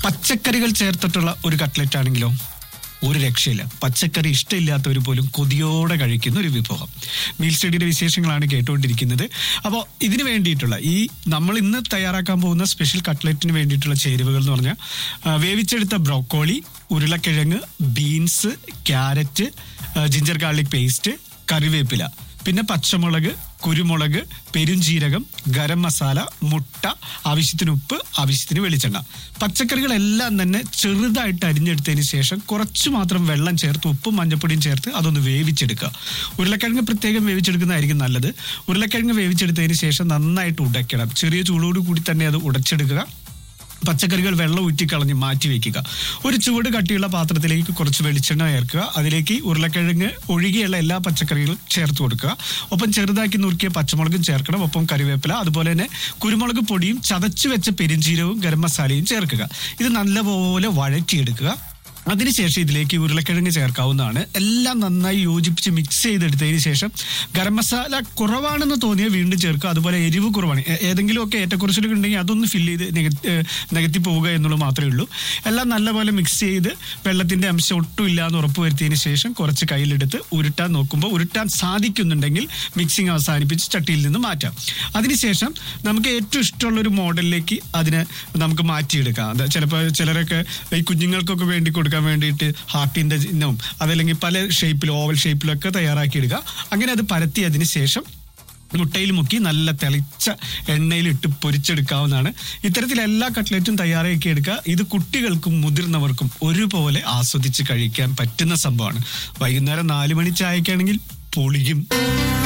പച്ചക്കറികൾ ചേർത്തിട്ടുള്ള ഒരു കട്ട്ലറ്റ് ആണെങ്കിലോ ഒരു രക്ഷയില്ല പച്ചക്കറി ഇഷ്ടമില്ലാത്തവർ പോലും കൊതിയോടെ കഴിക്കുന്ന ഒരു വിഭവം മീൽ സ്റ്റഡിയുടെ വിശേഷങ്ങളാണ് കേട്ടുകൊണ്ടിരിക്കുന്നത് അപ്പോൾ ഇതിന് വേണ്ടിയിട്ടുള്ള ഈ നമ്മൾ ഇന്ന് തയ്യാറാക്കാൻ പോകുന്ന സ്പെഷ്യൽ കട്ട്ലറ്റിന് വേണ്ടിയിട്ടുള്ള ചേരുവകൾ എന്ന് പറഞ്ഞാൽ ആ, വേവിച്ചെടുത്ത ബ്രോക്കോളി ഉരുളക്കിഴങ്ങ് ബീൻസ് ക്യാരറ്റ് ആ, ജിഞ്ചർ ഗാർലിക് പേസ്റ്റ് കറിവേപ്പില പിന്നെ പച്ചമുളക് കുരുമുളക് പെരുംജീരകം ഗരം മസാല മുട്ട ആവശ്യത്തിന് ഉപ്പ് ആവശ്യത്തിന് വെളിച്ചെണ്ണ പച്ചക്കറികളെല്ലാം തന്നെ ചെറുതായിട്ട് അരിഞ്ഞെടുത്തതിന് ശേഷം കുറച്ച് മാത്രം വെള്ളം ചേർത്ത് ഉപ്പും മഞ്ഞപ്പൊടിയും ചേർത്ത് അതൊന്ന് വേവിച്ചെടുക്കുക ഉരുളക്കിഴങ്ങ് പ്രത്യേകം വേവിച്ചെടുക്കുന്നതായിരിക്കും നല്ലത് ഉരുളക്കിഴങ്ങ് വേവിച്ചെടുത്തതിന് ശേഷം നന്നായിട്ട് ഉടയ്ക്കണം ചെറിയ ചൂടോട് കൂടി തന്നെ അത് ഉടച്ചെടുക്കുക പച്ചക്കറികൾ വെള്ളം ഊറ്റിക്കളഞ്ഞ് മാറ്റി വെക്കുക ഒരു ചുവട് കട്ടിയുള്ള പാത്രത്തിലേക്ക് കുറച്ച് വെളിച്ചെണ്ണ ചേർക്കുക അതിലേക്ക് ഉരുളക്കിഴങ്ങ് ഒഴികെയുള്ള എല്ലാ പച്ചക്കറികളും ചേർത്ത് കൊടുക്കുക ഒപ്പം ചെറുതാക്കി നുറുക്കിയ പച്ചമുളകും ചേർക്കണം ഒപ്പം കറിവേപ്പില അതുപോലെ തന്നെ കുരുമുളക് പൊടിയും ചതച്ചു വെച്ച പെരിഞ്ചീരവും ഗരം മസാലയും ചേർക്കുക ഇത് നല്ലപോലെ വഴറ്റിയെടുക്കുക അതിനുശേഷം ഇതിലേക്ക് ഉരുളക്കിഴങ്ങ് ചേർക്കാവുന്നതാണ് എല്ലാം നന്നായി യോജിപ്പിച്ച് മിക്സ് ചെയ്തെടുത്തതിന് ശേഷം ഗരം മസാല കുറവാണെന്ന് തോന്നിയാൽ വീണ്ടും ചേർക്കുക അതുപോലെ എരിവ് കുറവാണ് ഏ- ഏതെങ്കിലുമൊക്കെ ഏറ്റക്കുറച്ചിലൊക്കെ ഉണ്ടെങ്കിൽ അതൊന്ന് ഫില്ല് ചെയ്ത് നികത്തി ഏ, നികത്തി പോവുക എന്നുള്ളത് മാത്രമേ ഉള്ളൂ എല്ലാം നല്ലപോലെ മിക്സ് ചെയ്ത് വെള്ളത്തിന്റെ അംശം ഒട്ടും ഇല്ല എന്ന് ഉറപ്പ് വരുത്തിയതിന് ശേഷം കുറച്ച് കയ്യിലെടുത്ത് ഉരുട്ടാൻ നോക്കുമ്പോൾ ഉരുട്ടാൻ സാധിക്കുന്നുണ്ടെങ്കിൽ മിക്സിങ് അവസാനിപ്പിച്ച് ചട്ടിയിൽ നിന്ന് മാറ്റാം അതിനുശേഷം നമുക്ക് ഏറ്റവും ഇഷ്ടമുള്ള ഒരു മോഡലിലേക്ക് അതിനെ നമുക്ക് മാറ്റിയെടുക്കാം അത് ചിലപ്പോൾ ചിലരൊക്കെ ഈ കുഞ്ഞുങ്ങൾക്കൊക്കെ വേണ്ടി കൊടുക്കാൻ വേണ്ടിയിട്ട് ഹാർട്ടിന്റെ ചിഹ്നവും അതല്ലെങ്കിൽ പല ഷേപ്പിലും ഓവൽ ഷേപ്പിലൊക്കെ തയ്യാറാക്കിയെടുക്കുക അങ്ങനെ അത് പരത്തിയതിന് ശേഷം മുട്ടയിൽ മുക്കി നല്ല തെളിച്ച എണ്ണയിലിട്ട് പൊരിച്ചെടുക്കാവുന്നതാണ് ഇത്തരത്തിൽ എല്ലാ കട്ട്ലറ്റും തയ്യാറാക്കി എടുക്കുക ഇത് കുട്ടികൾക്കും മുതിർന്നവർക്കും ഒരുപോലെ ആസ്വദിച്ച് കഴിക്കാൻ പറ്റുന്ന സംഭവമാണ് വൈകുന്നേരം നാല് മണി ചായക്കാണെങ്കിൽ പൊളിയും